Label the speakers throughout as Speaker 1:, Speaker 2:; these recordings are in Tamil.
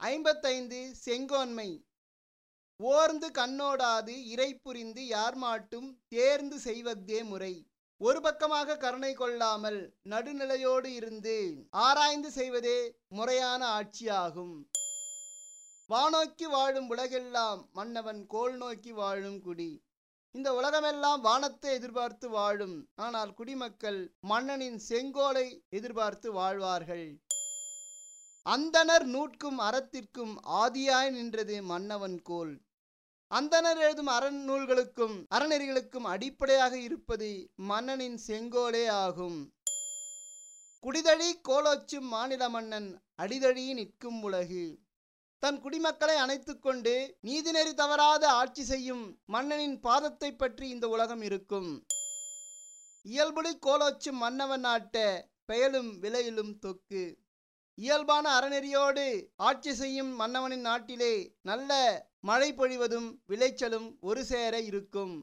Speaker 1: ஐம்பத்தைந்து செங்கோன்மை ஓர்ந்து கண்ணோடாது இறை புரிந்து யார் மாட்டும் தேர்ந்து செய்வதே முறை ஒரு பக்கமாக கருணை கொள்ளாமல் நடுநிலையோடு இருந்து ஆராய்ந்து செய்வதே முறையான ஆட்சியாகும் வானோக்கி வாழும் உலகெல்லாம் மன்னவன் கோல் நோக்கி வாழும் குடி இந்த உலகமெல்லாம் வானத்தை எதிர்பார்த்து வாழும் ஆனால் குடிமக்கள் மன்னனின் செங்கோலை எதிர்பார்த்து வாழ்வார்கள் அந்தனர் நூட்கும் அறத்திற்கும் ஆதியாய் நின்றது மன்னவன் கோல் அந்தனர் எழுதும் அறநூல்களுக்கும் அறநெறிகளுக்கும் அடிப்படையாக இருப்பது மன்னனின் செங்கோலே ஆகும் குடிதழி கோலோச்சும் மாநில மன்னன் அடிதழி நிற்கும் உலகு தன் குடிமக்களை அணைத்துக் கொண்டு நீதிநெறி தவறாத ஆட்சி செய்யும் மன்னனின் பாதத்தை பற்றி இந்த உலகம் இருக்கும் இயல்புலி கோலோச்சும் மன்னவன் நாட்ட பெயலும் விலையிலும் தொக்கு இயல்பான அறநெறியோடு ஆட்சி செய்யும் மன்னவனின் நாட்டிலே நல்ல மழை பொழிவதும் விளைச்சலும் ஒரு சேர இருக்கும்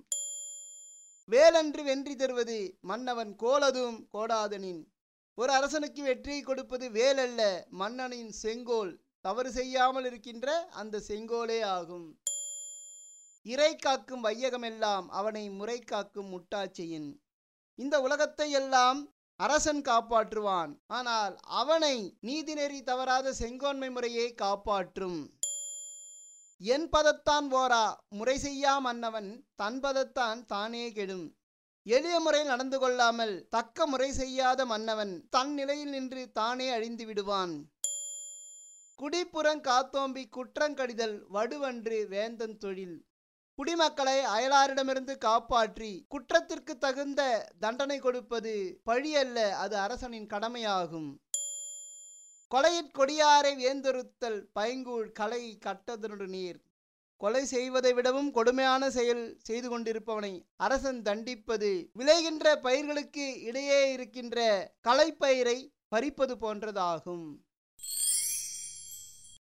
Speaker 1: வேலன்று வென்றி தருவது மன்னவன் கோலதும் கோடாதனின் ஒரு அரசனுக்கு வெற்றியை கொடுப்பது வேலல்ல மன்னனின் செங்கோல் தவறு செய்யாமல் இருக்கின்ற அந்த செங்கோலே ஆகும் இறை காக்கும் வையகமெல்லாம் அவனை முறை காக்கும் முட்டாட்சியின் இந்த உலகத்தை எல்லாம் அரசன் காப்பாற்றுவான் ஆனால் அவனை நீதிநெறி தவறாத செங்கோன்மை முறையை காப்பாற்றும் என் பதத்தான் ஓரா முறை செய்யா மன்னவன் தன் பதத்தான் தானே கெடும் எளிய முறையில் நடந்து கொள்ளாமல் தக்க முறை செய்யாத மன்னவன் தன் நிலையில் நின்று தானே அழிந்து விடுவான் குடிப்புறங் காத்தோம்பி குற்றங்கடிதல் வடுவன்று வேந்தன் தொழில் குடிமக்களை அயலாரிடமிருந்து காப்பாற்றி குற்றத்திற்கு தகுந்த தண்டனை கொடுப்பது பழியல்ல அது அரசனின் கடமையாகும் கொலையிற் கொடியாரை வேந்தொருத்தல் பைங்கூழ் கலை கட்டதனொடு நீர் கொலை செய்வதை விடவும் கொடுமையான செயல் செய்து கொண்டிருப்பவனை அரசன் தண்டிப்பது விளைகின்ற பயிர்களுக்கு இடையே இருக்கின்ற களைப்பயிரை பறிப்பது போன்றதாகும்